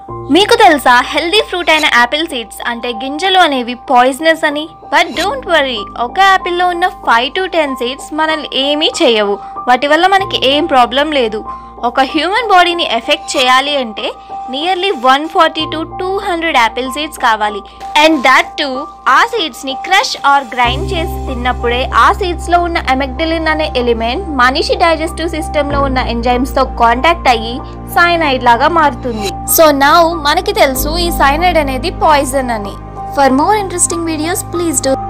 మీకు తెలుసా healthy fruit అయిన యాపిల్ సీడ్స్ అంటే గింజలు అనేవి పాయిజనస్ అని బట్ డోంట్ వరీ ఒక యాపిల్లో ఉన్న ఫైవ్ టు టెన్ సీడ్స్ మనల్ని ఏమీ చేయవు వాటి వల్ల మనకి ఏం ప్రాబ్లం లేదు ఒక హ్యూమన్ బాడీని ఎఫెక్ట్ చేయాలి అంటే nearly one forty to two hundred apple seeds కావాలి అండ్ దట్ టు ఆ సీడ్స్ని క్రష్ ఆర్ గ్రైండ్ చేసి తిన్నప్పుడే ఆ సీడ్స్లో ఉన్న ఎమెగ్డలిన్ అనే ఎలిమెంట్ మనిషి డైజెస్టివ్ సిస్టంలో ఉన్న ఎంజైమ్స్తో కాంటాక్ట్ అయ్యి సైనైడ్ లాగా మారుతుంది సో నౌ మనకి తెలుసు ఈ సైనైడ్ అనేది పాయిజన్ అని for more interesting videos please do